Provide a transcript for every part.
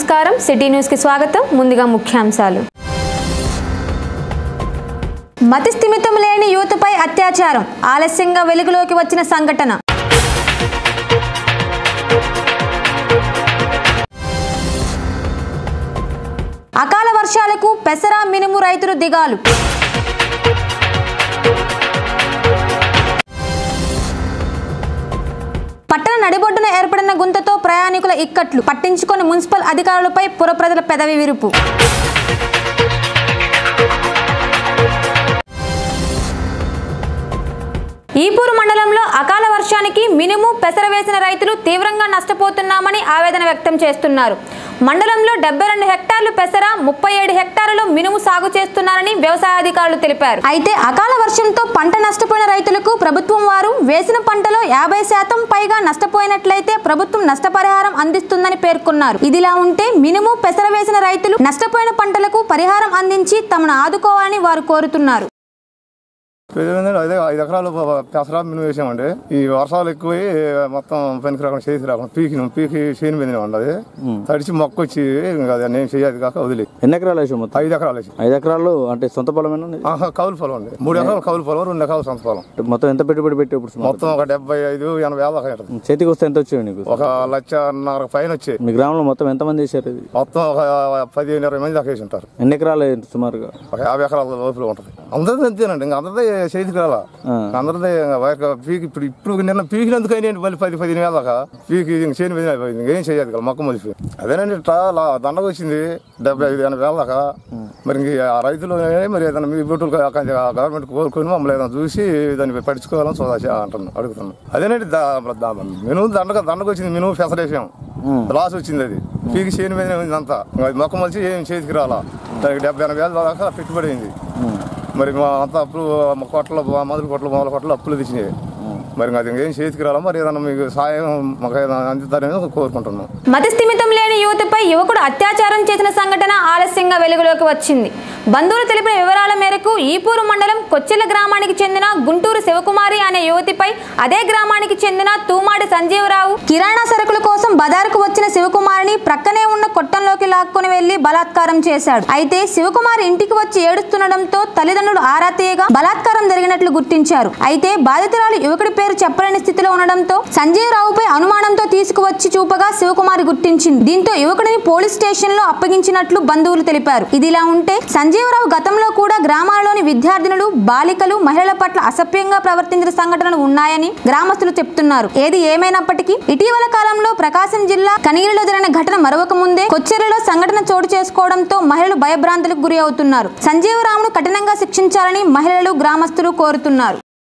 నమస్కారం సిటీ న్యూస్కి స్వాగతం ముందుగా ముఖ్యాంశాలు మతి స్థిమితం లేని యువతపై అత్యాచారం ఆలస్యంగా వెలుగులోకి వచ్చిన సంఘటన అకాల వర్షాలకు పెసరా మినుము రైతులు దిగాలు పట్టణ నడిబొడ్డున ఏర్పడిన గుంతతో ప్రయాణికుల ఇక్కట్లు పట్టించుకొని మున్సిపల్ అధికారులపై పురప్రజల పెదవి విరుపు ఈపూరు మండలంలో అకాల వర్షానికి మినుము పెసర వేసిన రైతులు తీవ్రంగా నష్టపోతున్నామని ఆవేదన వ్యక్తం చేస్తున్నారు మండలంలో డెబ్బై రెండు హెక్టార్లు పెసర ముప్పై ఏడు హెక్టార్లు మినుము సాగు చేస్తున్నారని వ్యవసాయ అధికారులు తెలిపారు అయితే అకాల వర్షంతో పంట నష్టపోయిన రైతులకు ప్రభుత్వం వారు వేసిన పంటలో యాభై శాతం పైగా నష్టపోయినట్లయితే ప్రభుత్వం నష్టపరిహారం అందిస్తుందని పేర్కొన్నారు ఇదిలా ఉంటే మినుము పెసర వేసిన రైతులు నష్టపోయిన పంటలకు పరిహారం అందించి తమను ఆదుకోవాలని వారు కోరుతున్నారు పెద్దది అదే ఐదు ఎకరాలు పెసరా మినుము వేసామండి ఈ వర్షాలు ఎక్కువై మొత్తం పనికి రాకుండా చేసి రాకుండా పీకినాం పీకి చేను పెందినాం అది తడిచి మొక్క వచ్చి ఇంకా అది నేను చేయాలి కాక వదిలి ఎన్ని ఎకరాలు వేసావు మొత్తం ఐదు ఎకరాలు వేసి ఐదు ఎకరాలు అంటే సొంత పొలమేనా నీది? ఆహా, కౌలు పొలం అండి మూడు ఎకరాలు కౌలు పొలం రెండు ఎకరాలు సొంత పొలం అంటే మొత్తం ఎంత పెట్టుబడి పెట్టి ఇప్పుడు సుమారు? మొత్తం ఒక డెబ్బై ఐదు ఎనభై వేల దాకా ఉంటుంది చేతికి వస్తే ఎంత వచ్చాయి నీకు ఒక లక్షన్నర పైన వచ్చాయి మీ గ్రామంలో మొత్తం ఎంత మంది చేశారు ఇది మొత్తం ఒక పదిహేను ఇరవై మంది దాకా వేసి ఉంటారు ఎన్ని ఎకరాలు అయ్యింది సుమారుగా ఒక యాభై ఎకరాల లోపల ఉంటుంది అందరిది అంతేనండి ఇంకా అందరిదే చేతికి రాలా ఆ. అందరిదే ఇంకా వైర్ పీకి ఇప్పుడు ఇప్పుడు నిన్న పీకినందుకు అయినా మళ్ళీ పది పదిహేను వేల దాకా పీకి ఇంక చేను మీద అయిపోయింది ఇంకేం చేయాలి కదా మొక్క మొలిపి అదేనండి ఇట్లా లా- దండకు వచ్చింది డెబ్బై ఐదు ఎనభై వేల దాకా మరి ఇంక ఆ రైతులు మరి ఏదైనా మీ బొట్టులు గవర్నమెంట్ కోరుకొని మమ్మల్ని ఏదైనా చూసి దాన్ని పట్టించుకోవాలని చూదా అంటున్నాను అడుగుతున్నాను అదేనండి దా- దా- మినుము దండక దండకు వచ్చింది మినుము పెసరేసాం లాస్ వచ్చింది అది పీకి చేను మీద ఉంది అంతా ఇంకా అది మొక్క మొలిచి ఏం చేతికి రాలా దానికి డెబ్బై ఎనభై వేల దాకా పెట్టుబడి అయింది మరి మా అంతా అప్పులు మా కొట్టలు మా మొదలు కొట్టలు మొదల కొట్టలు అప్పులు తెచ్చినాయి మరి అది ఇంకేం చేతికి రాలా మరి ఏదన్నా మీకు సాయం మాకు ఏదైనా అందుతారని కోరుకుంటున్నాం మతి స్థిమితం లేని యువతపై యువకుడు అత్యాచారం చేసిన సంఘటన ఆలస్యంగా వెలుగులోకి వచ్చింది బంధువులు తెలిపిన వివరాల మేరకు ఈపూరు మండలం కొచ్చెల గ్రామానికి చెందిన గుంటూరు శివకుమారి అనే యువతిపై అదే గ్రామానికి చెందిన తూమాడి సంజీవరావు కిరాణా సరుకుల కోసం బజారుకు వచ్చిన శివకుమారిని ప్రక్కనే ఉన్న కొట్టంలోకి లాక్కొని వెళ్లి బలాత్కారం చేశాడు అయితే శివకుమారి ఇంటికి వచ్చి ఏడుస్తుండడంతో తల్లిదండ్రులు ఆరా తీయగా బలాత్కారం జరిగినట్లు గుర్తించారు అయితే బాధితురాలు యువకుడి పేరు చెప్పలేని స్థితిలో ఉండడంతో సంజీవరావుపై అనుమానంతో తీసుకువచ్చి చూపగా శివకుమారి గుర్తించింది దీంతో యువకుడిని పోలీస్ స్టేషన్ లో అప్పగించినట్లు బంధువులు తెలిపారు ఇదిలా ఉంటే సంజీవరావు గతంలో కూడా గ్రామాలలోని విద్యార్థినులు బాలికలు మహిళల పట్ల అసభ్యంగా ప్రవర్తించిన సంఘటనలు ఉన్నాయని గ్రామస్తులు చెప్తున్నారు ఏది ఏమైనప్పటికీ ఇటీవల కాలంలో ప్రకాశం జిల్లా కనిగిరిలో జరిగిన ఘటన మరొక ముందే కొచ్చెరలో సంఘటన చోటు చేసుకోవడంతో మహిళలు భయభ్రాంతులకు గురి అవుతున్నారు సంజీవరావును కఠినంగా శిక్షించాలని మహిళలు గ్రామస్తులు కోరుతున్నారు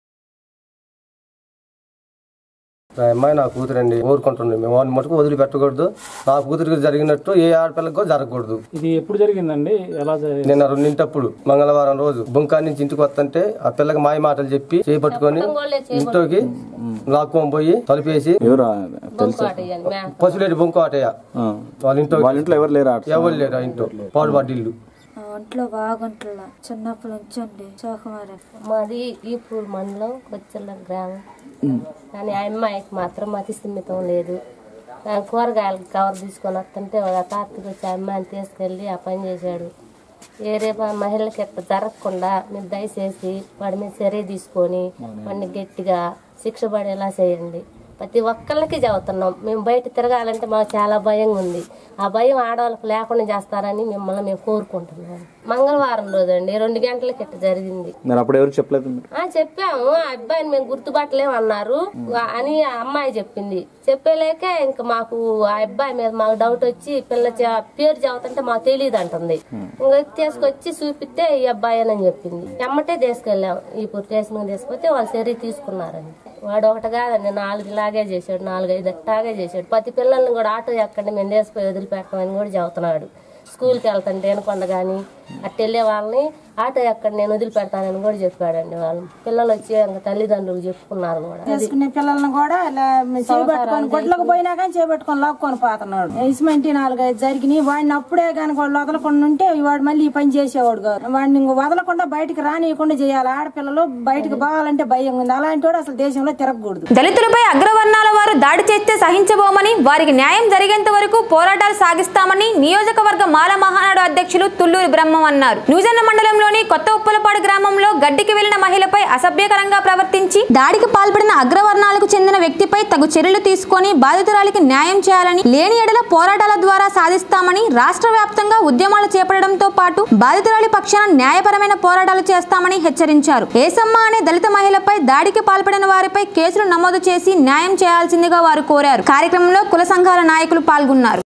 నా అమ్మాయి నా కూతురండి ఊరుకుంటుంది మేము వాడిని మటుకు వదిలిపెట్టకూడదు నా కూతురికి జరిగినట్టు ఏ ఆడపిల్లకి కూడా జరగకూడదు ఇది ఎప్పుడు జరిగిందండి ఎలా జరిగింది నిన్న రెండింటప్పుడు మంగళవారం రోజు బుంకా నుంచి ఇంటికి వస్తుంటే ఆ పిల్లకి మాయ మాటలు చెప్పి చేపట్టుకొని ఇంట్లోకి లాక్కొని పోయి తలుపేసి ఎవరు తెలుసా పసులేటి బొంకు ఆటయ్య ఆ. వాళ్ళ ఇంట్లో వాళ్ళ ఇంట్లో ఎవరు లేరా ఆట ఎవరు లేరు ఆ ఇంట్లో పాడుబాటు ఇల్లు నా ఒంట్లో బాగుంటున్నా చిన్నప్పటి నుంచి ఉండి చోకుమారి మాది ఈపూర్ మండలం కొచ్చల గ్రామం కానీ ఆ అమ్మాయికి మాత్రం మతి స్థిమితం లేదు ఆ కూరగాయలు కవర్ తీసుకొని వస్తుంటే ఒక తాతకి వచ్చి ఆ అమ్మాయిని తీసుకెళ్ళి ఆ పని చేశాడు వేరే మ- మహిళలకి ఎట్లా జరగకుండా మీరు దయచేసి వాడి మీద చర్య తీసుకొని వాడిని గట్టిగా శిక్ష పడేలా చేయండి ప్రతి ఒక్కళ్ళకి చదువుతున్నాం మేము బయట తిరగాలంటే మాకు చాలా భయంగా ఉంది ఆ భయం ఆడవాళ్ళకి లేకుండా చేస్తారని మిమ్మల్ని మేము కోరుకుంటున్నాం మంగళవారం రోజు అండి రెండు గంటలకి ఇట్ట జరిగింది నేను అప్పుడు ఎవరు చెప్పలేదు మీరు ఆ చెప్పాము ఆ అబ్బాయిని మేము గుర్తుపట్టలేము అన్నారు అని ఆ అమ్మాయి చెప్పింది చెప్పలేక ఇంకా మాకు ఆ అబ్బాయి మీద మాకు డౌట్ వచ్చి పిల్ల చే- పేరు చదువుతుంటే మాకు తెలియదు అంటుంది ఇంకా తీసుకొచ్చి చూపిస్తే ఈ అబ్బాయి అని చెప్పింది ఎమ్మటే తీసుకెళ్ళాం ఈ స్టేషన్ తీసుకొస్తే వాళ్ళు చర్య తీసుకున్నారని వాడు ఒకటి కాదండి నాలుగు ఇలాగే చేశాడు నాలుగు ఐదు అట్టాగే చేశాడు ప్రతి పిల్లల్ని కూడా ఆటో ఎక్కండి మేము తీసుకుపోయి వదిలిపెట్టమని కూడా చెబుతున్నాడు స్కూల్కి వెళ్తుంటే వినకుండా కానీ అట్ట వెళ్ళే వాళ్ళని ఆటో ఎక్కడ నేను వదిలిపెడతానని కూడా చెప్పాడండి వాళ్ళు పిల్లలు వచ్చి ఇంకా తల్లిదండ్రులు చెప్పుకున్నారు కూడా అది చేసుకునే పిల్లల్ని కూడా ఇలా చేపట్టుకొని గుడ్లకు పోయినా కానీ చేపట్టుకొని లాక్కొని పోతున్నాడు ఇసుమంటి నాలుగైదు జరిగినాయి వాడిని అప్పుడే కనుక వాళ్ళు వదలకుండా ఉంటే వాడు మళ్ళీ ఈ పని చేసేవాడు కాదు వాడిని ఇంక వదలకుండా బయటికి రానియకుండా చేయాలి ఆడపిల్లలు బయటికి పోవాలంటే భయం ఉంది అలాంటి వాడు అసలు దేశంలో తిరగకూడదు దళితులపై అగ్రవర్ణాల వారు దాడి చేస్తే సహించబోమని వారికి న్యాయం జరిగేంత వరకు పోరాటాలు సాగిస్తామని నియోజకవర్గ మాల మహానాడు అధ్యక్షులు తుల్లూరి బ్రహ్మం అన్నారు న్యూజన్న మండలంలోని కొత్త ఉప్పలపాడు గ్రామంలో గడ్డికి వెళ్లిన మహిళపై అసభ్యకరంగా ప్రవర్తించి దాడికి పాల్పడిన అగ్రవర్ణాలకు చెందిన వ్యక్తిపై తగు చర్యలు తీసుకొని బాధితురాలికి న్యాయం చేయాలని లేని ఎడల పోరాటాల ద్వారా సాధిస్తామని రాష్ట్ర వ్యాప్తంగా ఉద్యమాలు చేపట్టడంతో పాటు బాధితురాలి పక్షాన న్యాయపరమైన పోరాటాలు చేస్తామని హెచ్చరించారు ఏసమ్మ అనే దళిత మహిళపై దాడికి పాల్పడిన వారిపై కేసులు నమోదు చేసి న్యాయం చేయాల్సిందిగా వారు కోరారు కార్యక్రమంలో కుల సంఘాల నాయకులు పాల్గొన్నారు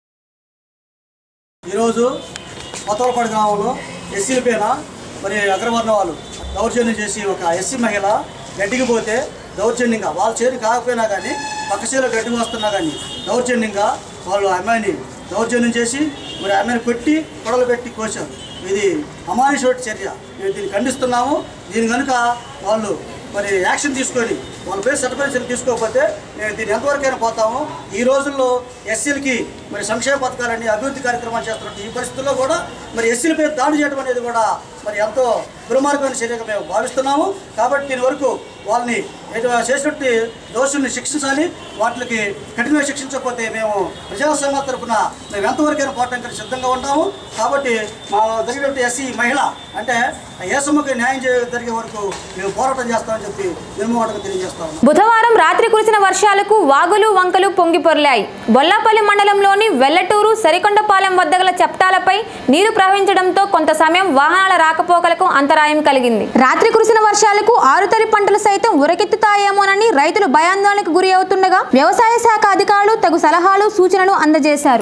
ఈరోజు కొత్తలపాడు గ్రామంలో ఎస్సీల పైన మరి అగ్రవర్ణ వాళ్ళు దౌర్జన్యం చేసి ఒక ఎస్సీ మహిళ గడ్డికి పోతే దౌర్జన్యంగా వాళ్ళ చేరు కాకపోయినా కానీ పక్క చేలో గడ్డి వస్తున్నా కానీ దౌర్జన్యంగా వాళ్ళు ఆ అమ్మాయిని దౌర్జన్యం చేసి మరి ఆ అమ్మాయిని కొట్టి పొడలు పెట్టి కోశారు ఇది అమానుషోటి చర్య మేము దీన్ని ఖండిస్తున్నాము దీని కనుక వాళ్ళు మరి యాక్షన్ తీసుకొని వాళ్ళ పేరు సర్టిఫికేషన్ తీసుకోకపోతే మేము దీన్ని ఎంతవరకైనా పోతాము ఈ రోజుల్లో ఎస్సీలకి మరి సంక్షేమ పథకాలన్నీ అభివృద్ధి కార్యక్రమాలు చేస్తున్నట్టు ఈ పరిస్థితుల్లో కూడా మరి ఎస్సీల పేరు దాడి చేయడం అనేది కూడా మరి ఎంతో దుర్మార్గమైన చర్యగా మేము భావిస్తున్నాము కాబట్టి దీని వరకు వాళ్ళని ఎటు- చేసినట్టు దోషుల్ని శిక్షించాలి వాటికి కఠినంగా శిక్షించకపోతే మేము ప్రజాసంఘ తరపున మేము ఎంతవరకైనా పోవడానికి సిద్ధంగా ఉంటాము కాబట్టి మా జరిగినటువంటి ఎస్సీ మహిళ అంటే ఏసమ్మకి న్యాయం చే- జరిగే వరకు మేము పోరాటం చేస్తామని చెప్పి నిర్మోహటంగా తెలియజేస్తాము బుధవారం రాత్రి కురిసిన వర్షాలకు వాగులు వంకలు పొంగి పొర్లాయి బొల్లాపల్లి మండలంలోని వెల్లటూరు సరికొండపాలెం వద్ద గల చెప్టాలపై నీరు ప్రవహించడంతో కొంత సమయం వాహనాల రాకపోకలకు అంతరాయం కలిగింది రాత్రి కురిసిన వర్షాలకు ఆరుతడి పంటలు సైతం ఉరకెత్తుతాయేమోనని రైతులు భయాందోళనకు గురి అవుతుండగా వ్యవసాయ శాఖ అధికారులు తగు సలహాలు సూచనలు అందజేశారు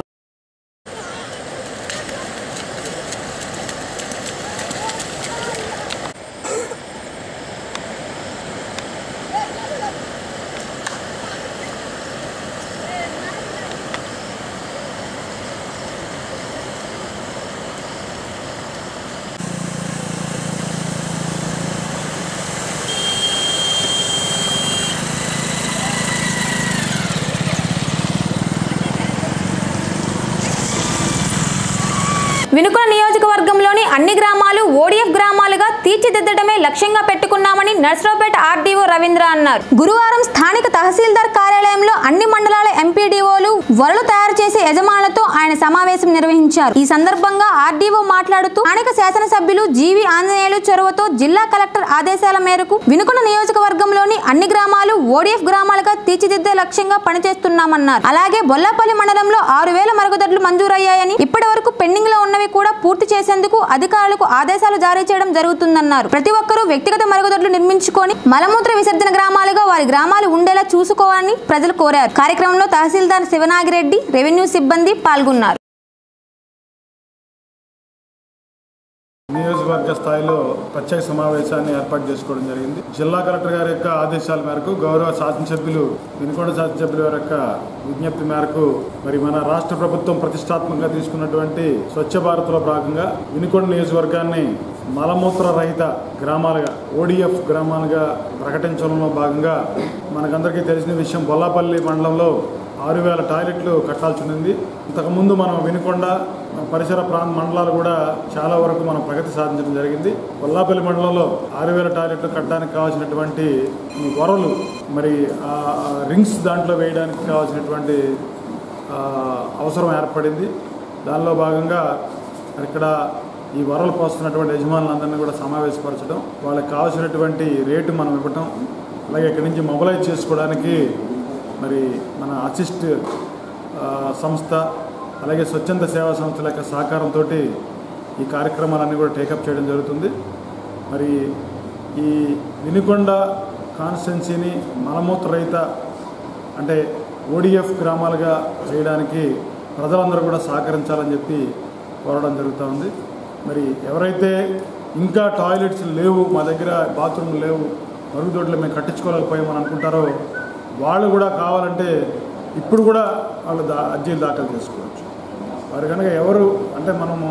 వినుకొల నియోజకవర్గంలోని అన్ని గ్రామాలు ఓడిఎఫ్ గ్రామాలుగా తీర్చిదిద్దడమే లక్ష్యంగా పెట్టుకున్నామని నర్సరావుపేట ఆర్డీఓ రవీంద్ర అన్నారు గురువారం స్థానిక తహసీల్దార్ కార్యాలయంలో అన్ని మండలాల ఎంపీడీఓలు వరలు తయారు చేసే యజమానులతో ఆయన సమావేశం నిర్వహించారు ఈ సందర్భంగా ఆర్డీఓ మాట్లాడుతూ స్థానిక శాసనసభ్యులు జీవి ఆంజనేయులు చొరవతో జిల్లా కలెక్టర్ ఆదేశాల మేరకు వినుకొండ నియోజకవర్గంలోని అన్ని గ్రామాలు ఓడిఎఫ్ గ్రామాలుగా తీర్చిదిద్దే లక్ష్యంగా పనిచేస్తున్నామన్నారు అలాగే బొల్లాపల్లి మండలంలో ఆరు వేల మరుగుదొడ్లు మంజూరయ్యాయని ఇప్పటి వరకు పెండింగ్ లో ఉన్నవి కూడా పూర్తి చేసేందుకు అధికారులకు ఆదేశాలు జారీ చేయడం జరుగుతుందన్నారు ప్రతి ఒక్కరూ వ్యక్తిగత మరుగుదొడ్లు నిర్మించుకొని మలమూత్ర విసర్జన గ్రామాలుగా వారి గ్రామాలు ఉండేలా చూసుకోవాలని ప్రజలు కోరారు కార్యక్రమంలో తహసీల్దార్ శివనాగిరెడ్డి రెవెన్యూ సిబ్బంది పాల్గొన్నారు నియోజకవర్గ స్థాయిలో ప్రత్యేక సమావేశాన్ని ఏర్పాటు చేసుకోవడం జరిగింది జిల్లా కలెక్టర్ గారి యొక్క ఆదేశాల మేరకు గౌరవ శాసనసభ్యులు వినుకొండ శాసనసభ్యుల వారి యొక్క విజ్ఞప్తి మేరకు మరి మన రాష్ట్ర ప్రభుత్వం ప్రతిష్టాత్మకంగా తీసుకున్నటువంటి స్వచ్ఛ భారత్లో భాగంగా వినుకొండ నియోజకవర్గాన్ని మలమూత్ర రహిత గ్రామాలుగా ఓడిఎఫ్ గ్రామాలుగా ప్రకటించడంలో భాగంగా మనకందరికీ తెలిసిన విషయం బొల్లాపల్లి మండలంలో ఆరు వేల టాయిలెట్లు కట్టాల్సి ఉంది ఇంతకుముందు మనం వినుకొండ పరిసర ప్రాంత మండలాలు కూడా చాలా వరకు మనం ప్రగతి సాధించడం జరిగింది కొల్లాపల్లి మండలంలో ఆరు వేల టాయిలెట్లు కట్టడానికి కావాల్సినటువంటి ఈ వరలు మరి ఆ రింగ్స్ దాంట్లో వేయడానికి కావాల్సినటువంటి ఆ, అవసరం ఏర్పడింది దానిలో భాగంగా మరి ఇక్కడ ఈ వరలు పోస్తున్నటువంటి యజమానులందరినీ కూడా సమావేశపరచడం వాళ్ళకి కావాల్సినటువంటి రేటు మనం ఇవ్వటం అలాగే ఇక్కడి నుంచి మొబలైజ్ చేసుకోవడానికి మరి మన అసిస్ట్ ఆ, సంస్థ అలాగే స్వచ్ఛంద సేవా సంస్థల యొక్క సహకారంతో ఈ కార్యక్రమాలన్నీ కూడా టేకప్ చేయడం జరుగుతుంది మరి ఈ వినుకొండ కాన్స్టెన్సీని మలమూత్ర రహిత అంటే ఓడిఎఫ్ గ్రామాలుగా చేయడానికి ప్రజలందరూ కూడా సహకరించాలని చెప్పి కోరడం జరుగుతూ ఉంది మరి ఎవరైతే ఇంకా టాయిలెట్స్ లేవు మా దగ్గర బాత్రూమ్ లేవు మరుగుదొడ్లు మేము కట్టించుకోలేకపోయామని అనుకుంటారో వాళ్ళు కూడా కావాలంటే ఇప్పుడు కూడా వాళ్ళు దా అర్జీలు దాఖలు చేసుకోవచ్చు వారు కనుక ఎవరు అంటే మనము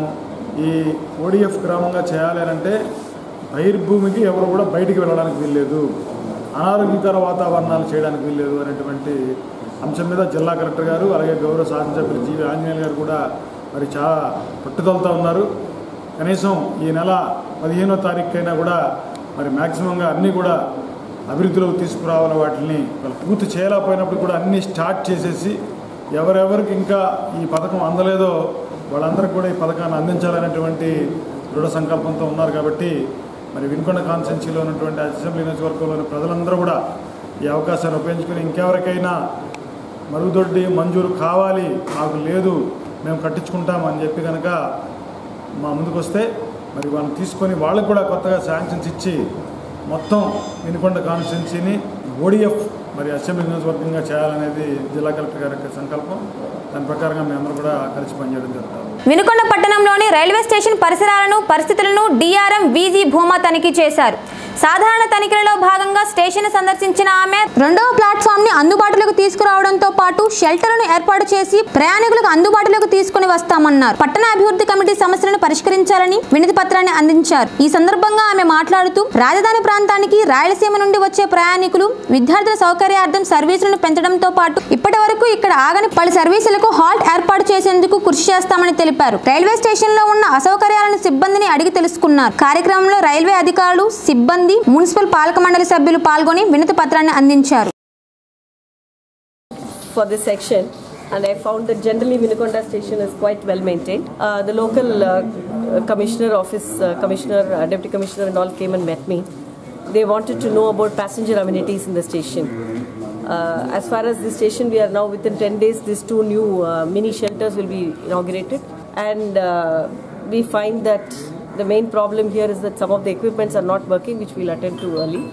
ఈ ఓడిఎఫ్ గ్రామంగా చేయాలి అని అంటే బహిర్భూమికి ఎవరు కూడా బయటికి వెళ్ళడానికి వీల్లేదు అనారోగ్యకర వాతావరణాలు చేయడానికి వీల్లేదు అనేటువంటి అంశం మీద జిల్లా కలెక్టర్ గారు అలాగే గౌరవ శాసనసభ్యులు జీవి ఆంజనేయులు గారు కూడా మరి చాలా పట్టుదలతో ఉన్నారు కనీసం ఈ నెల పదిహేనో తారీఖుకైనా కూడా మరి మ్యాక్సిమంగా అన్నీ కూడా అభివృద్ధిలోకి తీసుకురావాలని వాటిని వాళ్ళు పూర్తి చేయలేకపోయినప్పుడు కూడా అన్నీ స్టార్ట్ చేసేసి ఎవరెవరికి ఇంకా ఈ పథకం అందలేదో వాళ్ళందరికీ కూడా ఈ పథకాన్ని అందించాలనేటువంటి దృఢ సంకల్పంతో ఉన్నారు కాబట్టి మరి వినుకొండ కాన్స్టెన్సీలో ఉన్నటువంటి అసెంబ్లీ నియోజకవర్గంలోని ప్రజలందరూ కూడా ఈ అవకాశాన్ని ఉపయోగించుకుని ఇంకెవరికైనా మరుగుదొడ్డి మంజూరు కావాలి మాకు లేదు మేము కట్టించుకుంటాం అని చెప్పి కనుక మా ముందుకు వస్తే మరి వాళ్ళని తీసుకొని వాళ్ళకు కూడా కొత్తగా శాంక్షన్స్ ఇచ్చి మొత్తం వినుకొండ కాన్స్టిట్యున్సీని ఓడిఎఫ్ మరి అసెంబ్లీ నియోజకవర్గంగా చేయాలనేది జిల్లా కలెక్టర్ గారి యొక్క సంకల్పం దాని ప్రకారంగా మేమందరూ కూడా కలిసి పనిచేయడం జరుగుతాం వినుకొండ పట్టణంలోని రైల్వే స్టేషన్ పరిసరాలను పరిస్థితులను డిఆర్ఎం వీజీ భూమా తనిఖీ చేశారు సాధారణ తనిఖీలలో భాగంగా స్టేషన్ సందర్శించిన ఆమె రెండవ ప్లాట్ఫామ్ ని అందుబాటులోకి తీసుకురావడంతో పాటు షెల్టర్లను ఏర్పాటు చేసి ప్రయాణికులకు అందుబాటులోకి తీసుకుని వస్తామన్నారు పట్టణ అభివృద్ధి కమిటీ సమస్యలను పరిష్కరించాలని వినతి పత్రాన్ని అందించారు ఈ సందర్భంగా ఆమె మాట్లాడుతూ రాజధాని ప్రాంతానికి రాయలసీమ నుండి వచ్చే ప్రయాణికులు విద్యార్థుల సౌకర్యార్థం సర్వీసులను పెంచడంతో పాటు ఇప్పటి వరకు ఇక్కడ ఆగని పలు సర్వీసులకు హాల్ట్ ఏర్పాటు చేసేందుకు కృషి చేస్తామని తెలిపారు రైల్వే స్టేషన్ లో ఉన్న అసౌకర్యాలను సిబ్బందిని అడిగి తెలుసుకున్నారు కార్యక్రమంలో రైల్వే అధికారులు సిబ్బంది మున్సిపల్ పాలక మండలి సభ్యులు పాల్గొని వినతి పత్రాన్ని అందించారు for this section and I found that generally Vinakonda station is quite well maintained. Uh, the local uh, commissioner office, uh, commissioner, uh, deputy commissioner and all came and met me. They wanted to know about passenger amenities in the station. Uh, as far as the station, we are now within 10 days, these two new uh, mini shelters will be inaugurated and uh, we find that the main problem here is that some of the equipments are not working which we'll attend to early.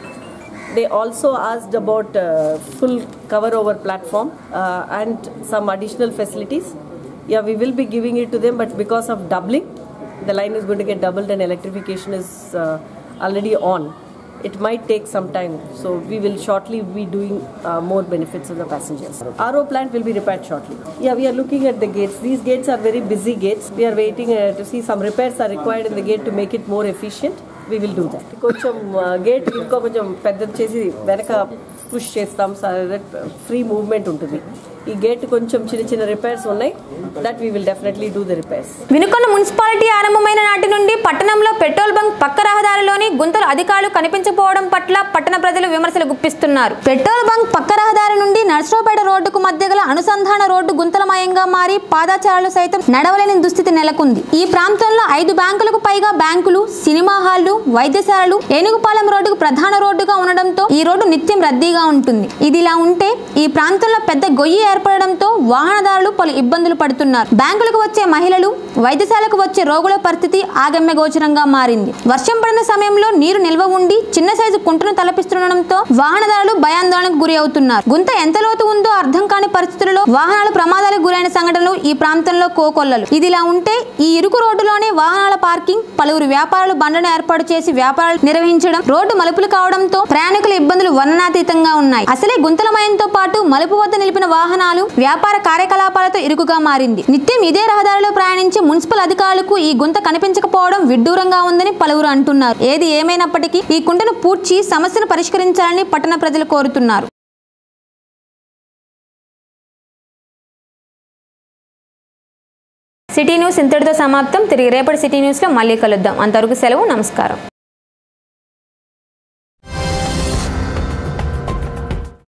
They also asked about uh, full cover over platform uh, and some additional facilities. Yeah, we will be giving it to them, but because of doubling, the line is going to get doubled and electrification is uh, already on. It might take some time, so we will shortly be doing uh, more benefits of the passengers. RO plant will be repaired shortly. Yeah, we are looking at the gates. These gates are very busy gates. We are waiting uh, to see some repairs are required in the gate to make it more efficient. We will do that. కొంచెం gate ఇంకా కొంచెం పెద్దది చేసి వెనక push చేస్తాం free movement ఉంటుంది ఈ gate కొంచెం చిన్న చిన్న రిపేర్స్ ఉన్నాయి that we will definitely do the repairs Vinukonda municipality ఆరంభమైన నాటి నుండి పట్టణంలో పెట్రోల్ బంక్ పక్క రహదారిలోని గుంతలు అధికారులు కనిపించకపోవడం పట్ల పట్టణ ప్రజలు విమర్శలు గుప్పిస్తున్నారు పెట్రోల్ బంక్ పక్క రహదారి నుండి నర్సరావుపేట రోడ్డుకు మధ్య గల అనుసంధాన రోడ్డు గుంతలమయంగా మారి పాదాచారాలు సైతం నడవలేని దుస్థితి నెలకొంది ఈ ప్రాంతంలో ఐదు బ్యాంకులకు పైగా బ్యాంకులు సినిమా హాళ్లు వైద్యశాలలు ఏనుగుపాలెం రోడ్డుకు ప్రధాన రోడ్డుగా ఉండడంతో ఈ రోడ్డు నిత్యం రద్దీగా ఉంటుంది ఇది ఇలా ఉంటే ఈ ప్రాంతంలో పెద్ద గొయ్యి ఏర్పడడంతో వాహనదారులు పలు ఇబ్బందులు పడుతున్నారు బ్యాంకులకు వచ్చే మహిళలు వైద్యశాలకు వచ్చే రోగుల పరిస్థితి ఆగమ్య గోచరంగా మారింది వర్షం పడిన సమయంలో నీరు నిల్వ ఉండి చిన్న సైజు కుంటను తలపిస్తుండడంతో వాహనదారులు భయాందోళనకు గురి అవుతున్నారు గుంత ఎంత లోతు ఉందో అర్థం కాని పరిస్థితులలో వాహనాలు ప్రమాదాలకు గురైన సంఘటనలు ఈ ప్రాంతంలో కోకొల్లలు ఇదిలా ఉంటే ఈ ఇరుకు రోడ్డులోనే వాహనాల పార్కింగ్ పలువురు వ్యాపారులు బండ్లను ఏర్పాటు చేసి వ్యాపారాలు నిర్వహించడం రోడ్డు మలుపులు కావడంతో ప్రయాణికుల ఇబ్బందులు వర్ణనాతీతంగా ఉన్నాయి అసలే గుంతలమయంతో పాటు మలుపు వద్ద నిలిపిన వాహనాలు వ్యాపార కార్యకలాపాలతో ఇరుకుగా మారింది నిత్యం ఇదే రహదారిలో ప్రయాణించే మున్సిపల్ అధికారులకు ఈ గుంత కనిపించకపోవడం విడ్డూరంగా ఉందని పలువురు అంటున్నారు ఏది ఏమైనప్పటికీ ఈ కుంటను పూడ్చి సమస్యను పరిష్కరించాలని పట్టణ ప్రజలు కోరుతున్నారు సిటీ న్యూస్ ఇంతటితో సమాప్తం తిరిగి రేపటి సిటీ న్యూస్లో మళ్ళీ కలుద్దాం అంతవరకు సెలవు నమస్కారం